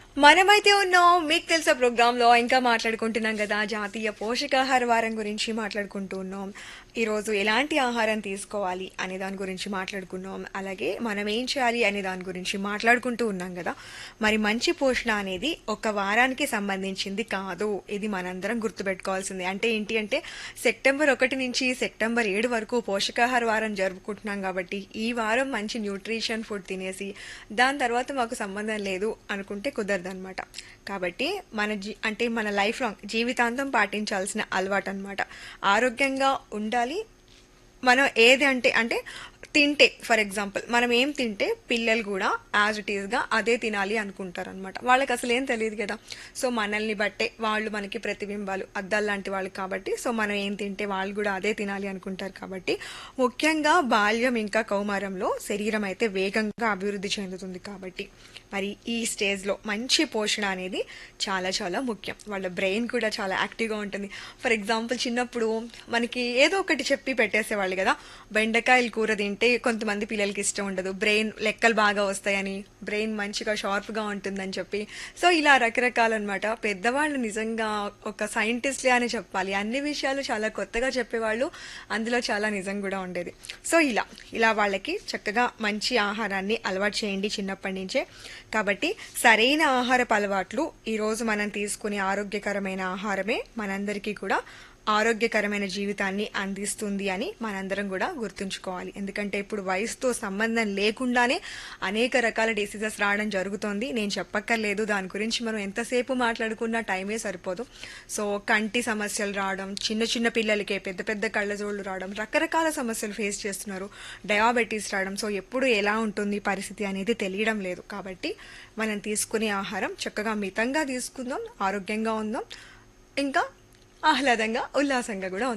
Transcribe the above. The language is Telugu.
మనమైతే ఉన్నాం మీకు తెలుసా ప్రోగ్రాంలో ఇంకా మాట్లాడుకుంటున్నాం కదా జాతీయ పోషకాహార వారం గురించి మాట్లాడుకుంటూ ఉన్నాం ఈరోజు ఎలాంటి ఆహారం తీసుకోవాలి అనే దాని గురించి మాట్లాడుకున్నాం అలాగే మనం ఏం చేయాలి అనే దాని గురించి మాట్లాడుకుంటూ ఉన్నాం కదా మరి మంచి పోషణ అనేది ఒక వారానికి సంబంధించింది కాదు ఇది మనందరం గుర్తుపెట్టుకోవాల్సింది అంటే ఏంటి అంటే సెప్టెంబర్ ఒకటి నుంచి సెప్టెంబర్ ఏడు వరకు పోషకాహార వారం జరుపుకుంటున్నాం కాబట్టి ఈ వారం మంచి న్యూట్రిషన్ ఫుడ్ తినేసి దాని తర్వాత మాకు సంబంధం లేదు అనుకుంటే కుదరదనమాట కాబట్టి మన జీ అంటే మన లైఫ్ లాంగ్ జీవితాంతం పాటించాల్సిన అలవాటు అనమాట ఆరోగ్యంగా ఉండాలి మనం ఏది అంటే అంటే తింటే ఫర్ ఎగ్జాంపుల్ మనం ఏం తింటే పిల్లలు కూడా యాజ్ ఇట్ ఈస్గా అదే తినాలి అనుకుంటారు అనమాట వాళ్ళకి అసలు ఏం తెలియదు కదా సో మనల్ని బట్టే వాళ్ళు మనకి ప్రతిబింబాలు అద్దాలు లాంటి వాళ్ళు కాబట్టి సో మనం ఏం తింటే వాళ్ళు కూడా అదే తినాలి అనుకుంటారు కాబట్టి ముఖ్యంగా బాల్యం ఇంకా కౌమారంలో శరీరం అయితే వేగంగా అభివృద్ధి చెందుతుంది కాబట్టి మరి ఈ స్టేజ్లో మంచి పోషణ అనేది చాలా చాలా ముఖ్యం వాళ్ళ బ్రెయిన్ కూడా చాలా యాక్టివ్గా ఉంటుంది ఫర్ ఎగ్జాంపుల్ చిన్నప్పుడు మనకి ఏదో ఒకటి చెప్పి పెట్టేసేవాళ్ళు కదా బెండకాయలు కూర తింటే కొంతమంది పిల్లలకి ఇష్టం ఉండదు బ్రెయిన్ లెక్కలు బాగా వస్తాయని బ్రెయిన్ మంచిగా షార్ప్గా ఉంటుందని చెప్పి సో ఇలా రకరకాలన్నమాట పెద్దవాళ్ళు నిజంగా ఒక సైంటిస్ట్లే అని చెప్పాలి అన్ని విషయాలు చాలా కొత్తగా చెప్పేవాళ్ళు అందులో చాలా నిజం కూడా ఉండేది సో ఇలా ఇలా వాళ్ళకి చక్కగా మంచి ఆహారాన్ని అలవాటు చేయండి చిన్నప్పటి నుంచే కాబట్టి సరైన ఆహారపు అలవాట్లు ఈరోజు మనం తీసుకునే ఆరోగ్యకరమైన ఆహారమే మనందరికీ కూడా ఆరోగ్యకరమైన జీవితాన్ని అందిస్తుంది అని మనందరం కూడా గుర్తుంచుకోవాలి ఎందుకంటే ఇప్పుడు వయసుతో సంబంధం లేకుండానే అనేక రకాల డిసీజెస్ రావడం జరుగుతోంది నేను చెప్పక్కర్లేదు దాని గురించి మనం ఎంతసేపు మాట్లాడుకున్నా టైమే సరిపోదు సో కంటి సమస్యలు రావడం చిన్న చిన్న పిల్లలకే పెద్ద పెద్ద కళ్ళజోళ్ళు రావడం రకరకాల సమస్యలు ఫేస్ చేస్తున్నారు డయాబెటీస్ రావడం సో ఎప్పుడు ఎలా ఉంటుంది పరిస్థితి అనేది తెలియడం లేదు కాబట్టి మనం తీసుకునే ఆహారం చక్కగా మితంగా తీసుకుందాం ఆరోగ్యంగా ఉందాం ఇంకా ఆహ్లాదంగా ఉల్లాసంగా కూడా